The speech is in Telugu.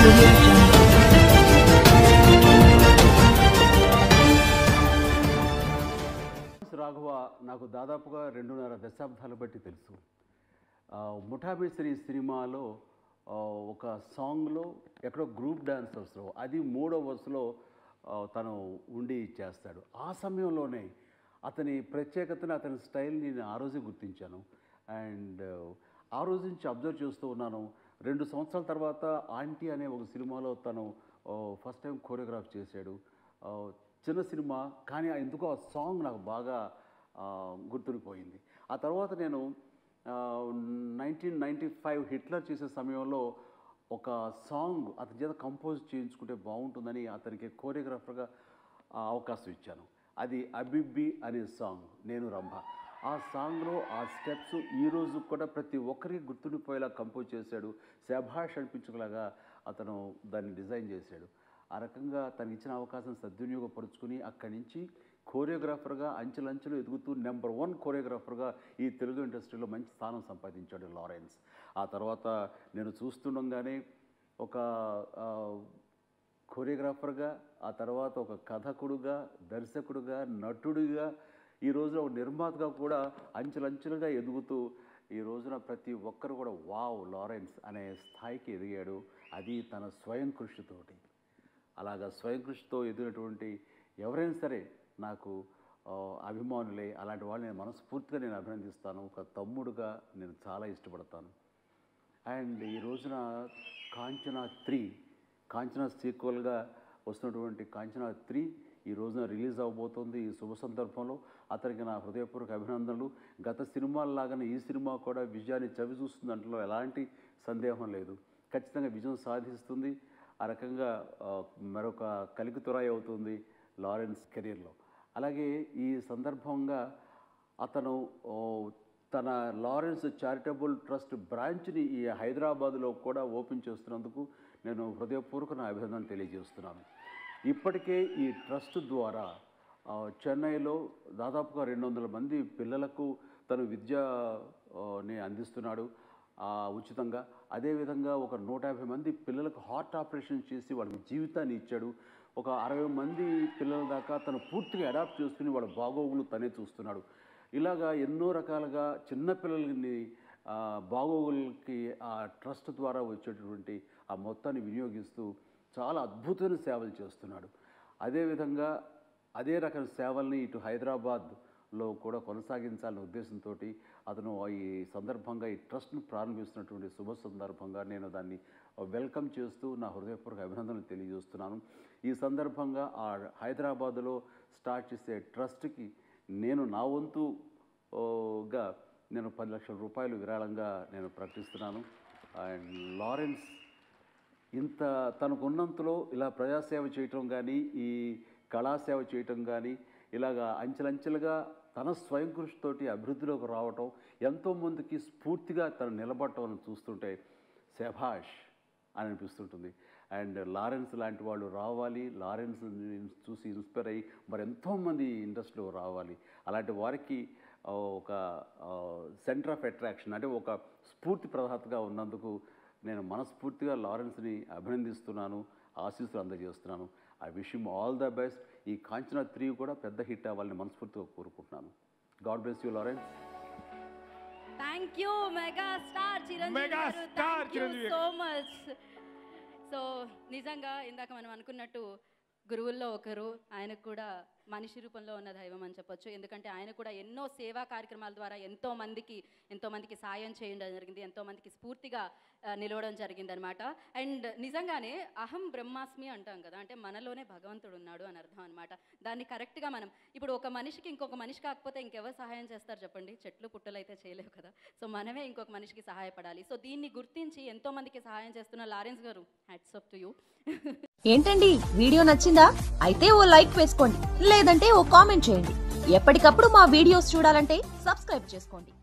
audio jungle. రాఘవ నాకు దాదాపుగా రెండున్నర దశాబ్దాలు బట్టి తెలుసు ఆ, ముఠాబేసరి సినిమాలో ఆ, ఒక సాంగ్లో ఎక్కడో గ్రూప్ డాన్సర్స్లో అది మూడో వరుసలో ఆ, తను ఉండి చేస్తాడు ఆ సమయంలోనే అతని ప్రత్యేకతను అతని స్టైల్ని నేను ఆ రోజే గుర్తించాను అండ్ ఆ రోజు నుంచి అబ్జర్వ్ చేస్తూ ఉన్నాను రెండు సంవత్సరాల తర్వాత ఆంటీ అనే ఒక సినిమాలో తను ఫస్ట్ టైం కోరియోగ్రాఫ్ చేశాడు ఆ, చిన్న సినిమా కానీ ఆ ఎందుకో ఆ సాంగ్ నాకు బాగా ఆ, గుర్తుండిపోయింది ఆ తర్వాత నేను నైన్టీన్ నైంటీ ఫైవ్ హిట్లర్ చేసే సమయంలో ఒక సాంగ్ అతని చేత కంపోజ్ చేయించుకుంటే బాగుంటుందని అతనికి కోరియోగ్రాఫర్గా ఆ అవకాశం ఇచ్చాను అది అబిబ్బి అనే సాంగ్ నేను రంభ ఆ సాంగ్లో ఆ స్టెప్స్ ఈ రోజు కూడా ప్రతి ఒక్కరికి గుర్తుండిపోయేలా కంపోజ్ చేశాడు శభాష్ అనిపించుకులాగా అతను దాన్ని డిజైన్ చేశాడు ఆ రకంగా తనకి ఇచ్చిన అవకాశం సద్వినియోగపరుచుకుని అక్కడి నుంచి కోరియోగ్రాఫర్గా అంచెలంచెలు ఎదుగుతూ నెంబర్ వన్ కోరియోగ్రాఫర్గా ఈ తెలుగు ఇండస్ట్రీలో మంచి స్థానం సంపాదించాడు లారెన్స్ ఆ తర్వాత నేను చూస్తుండగానే ఒక ఆ, కొరియోగ్రాఫర్గా ఆ తర్వాత ఒక కథకుడుగా దర్శకుడుగా నటుడిగా ఈ రోజున ఒక నిర్మాతగా కూడా అంచెలంచెలుగా ఎదుగుతూ ఈ రోజున ప్రతి ఒక్కరు కూడా వావ్ లారెన్స్ అనే స్థాయికి ఎదిగాడు అది తన స్వయం కృషితోటి అలాగా స్వయం కృషితో ఎదిగినటువంటి ఎవరైనా సరే నాకు ఆ, అభిమానులే అలాంటి వాళ్ళని నేను మనస్ఫూర్తిగా నేను అభినందిస్తాను ఒక తమ్ముడుగా నేను చాలా ఇష్టపడతాను అండ్ ఈ రోజున కాంచన త్రీ కాంచన సీక్వల్గా వస్తున్నటువంటి కాంచన త్రీ ఈ రోజున రిలీజ్ అవబోతోంది ఈ శుభ సందర్భంలో అతనికి నా హృదయపూర్వక అభినందనలు గత సినిమాల్లాగానే ఈ సినిమా కూడా విజయాన్ని చవి చూస్తుంది అంటలో ఎలాంటి సందేహం లేదు ఖచ్చితంగా విజయం సాధిస్తుంది ఆ రకంగా ఆ, మరొక కలికితురాయి అవుతుంది లారెన్స్ కెరీర్లో అలాగే ఈ సందర్భంగా అతను ఓ, తన లారెన్స్ చారిటబుల్ ట్రస్ట్ బ్రాంచ్ని ఈ హైదరాబాద్లో కూడా ఓపెన్ చేస్తున్నందుకు నేను హృదయపూర్వక నా అభినందన తెలియజేస్తున్నాను ఇప్పటికే ఈ ట్రస్ట్ ద్వారా ఆ, చెన్నైలో దాదాపుగా రెండు వందల మంది పిల్లలకు తను విద్యని అందిస్తున్నాడు ఆ, ఉచితంగా అదేవిధంగా ఒక నూట యాభై మంది పిల్లలకు హార్ట్ ఆపరేషన్ చేసి వాళ్ళకి జీవితాన్ని ఇచ్చాడు ఒక అరవై మంది పిల్లల దాకా తను పూర్తిగా అడాప్ట్ చేసుకుని వాళ్ళ బాగోగులు తనే చూస్తున్నాడు ఇలాగా ఎన్నో రకాలుగా చిన్నపిల్లల్ని ఆ, బాగోగులకి ఆ ట్రస్ట్ ద్వారా వచ్చేటటువంటి ఆ మొత్తాన్ని వినియోగిస్తూ చాలా అద్భుతమైన సేవలు చేస్తున్నాడు అదేవిధంగా అదే రకం సేవల్ని ఇటు హైదరాబాద్లో కూడా కొనసాగించాలనే ఉద్దేశంతో అతను ఈ సందర్భంగా ఈ ట్రస్ట్ను ప్రారంభిస్తున్నటువంటి శుభ సందర్భంగా నేను దాన్ని వెల్కమ్ చేస్తూ నా హృదయపూర్వక అభినందనలు తెలియజేస్తున్నాను ఈ సందర్భంగా ఆ హైదరాబాదులో స్టార్ట్ చేసే ట్రస్ట్కి నేను నా వంతు ఓ, గా నేను పది లక్షల రూపాయలు విరాళంగా నేను ప్రకటిస్తున్నాను అండ్ లారెన్స్ ఇంత తనకున్నంతలో ఇలా ప్రజాసేవ చేయటం కానీ ఈ కళాసేవ చేయటం కానీ ఇలాగా అంచెలంచెలుగా తన స్వయం కృషితోటి అభివృద్ధిలోకి రావటం ఎంతోమందికి స్ఫూర్తిగా తను నిలబడటం అని చూస్తుంటే శభాష్ అని అనిపిస్తుంటుంది అండ్ లారెన్స్ లాంటి వాళ్ళు రావాలి లారెన్స్ చూసి ఇన్స్పైర్ అయ్యి మరి ఎంతోమంది ఇండస్ట్రీలో రావాలి అలాంటి వారికి ఆ, ఒక సెంటర్ ఆఫ్ అట్రాక్షన్ అంటే ఒక స్ఫూర్తి ప్రదాతగా ఉన్నందుకు నేను మనస్ఫూర్తిగా లారెన్స్ని అభినందిస్తున్నాను ఆశీస్సులు అందజేస్తున్నాను I wish him all the best ఈ కాంచనా త్రీ కూడా పెద్ద హిట్ అవ్వాలని మనస్ఫూర్తిగా కోరుకుంటున్నాను god bless you Lawrence thank you mega star Chiranjeevi mega గారు star thank you Chiranjeevi so much so నిజంగా ఇందాక మనం అనుకున్నట్టు గురువుల్లో ఒకరు ఆయనకు కూడా మనిషి రూపంలో ఉన్న దైవం అని చెప్పొచ్చు ఎందుకంటే ఆయన కూడా ఎన్నో సేవా కార్యక్రమాల ద్వారా ఎంతో మందికి ఎంతో మందికి సాయం చేయడం జరిగింది ఎంతో మందికి స్ఫూర్తిగా ఆ, నిలవడం జరిగింది అనమాట అండ్ నిజంగానే అహం బ్రహ్మాస్మి అంటాం కదా అంటే మనలోనే భగవంతుడు ఉన్నాడు అని అర్థం అనమాట దాన్ని కరెక్ట్గా మనం ఇప్పుడు ఒక మనిషికి ఇంకొక మనిషి కాకపోతే ఇంకెవరు సహాయం చేస్తారు చెప్పండి చెట్లు పుట్టలు అయితే చేయలేవు కదా సో మనమే ఇంకొక మనిషికి సహాయపడాలి సో దీన్ని గుర్తించి ఎంతో మందికి సహాయం చేస్తున్న Lawrence garu hats off to you ఏంటండి వీడియో నచ్చిందా అయితే ఓ లైక్ వేసుకోండి లేదంటే ఓ కామెంట్ చేయండి ఎప్పటికప్పుడు మా వీడియోస్ చూడాలంటే సబ్స్క్రైబ్ చేసుకోండి